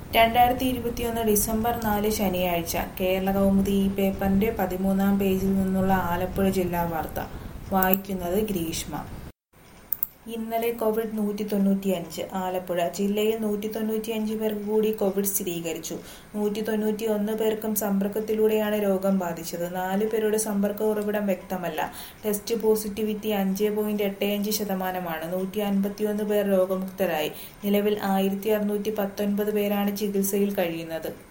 രണ്ടായിരത്തി ഇരുപത്തിയൊന്ന് ഡിസംബർ നാല് ശനിയാഴ്ച കേരള കൗമുദി ഈ പേപ്പറിന്റെ പതിമൂന്നാം പേജിൽ നിന്നുള്ള ആലപ്പുഴ ജില്ലാ വാർത്ത വായിക്കുന്നത് ഗ്രീഷ്മ ഇന്നലെ കോവിഡ് നൂറ്റി തൊണ്ണൂറ്റിയഞ്ച് ആലപ്പുഴ ജില്ലയിൽ നൂറ്റി തൊണ്ണൂറ്റിയഞ്ച് പേർക്ക് കൂടി കോവിഡ് സ്ഥിരീകരിച്ചു നൂറ്റി തൊണ്ണൂറ്റി ഒന്ന് പേർക്കും സമ്പർക്കത്തിലൂടെയാണ് രോഗം ബാധിച്ചത് നാല് പേരുടെ സമ്പർക്ക ഉറവിടം വ്യക്തമല്ല ടെസ്റ്റ് പോസിറ്റിവിറ്റി അഞ്ച് പോയിന്റ് എട്ട് അഞ്ച് ശതമാനമാണ് നൂറ്റി അൻപത്തിയൊന്ന് പേർ രോഗമുക്തരായി നിലവിൽ ആയിരത്തി അറുന്നൂറ്റി പത്തൊൻപത് പേരാണ് ചികിത്സയിൽ കഴിയുന്നത്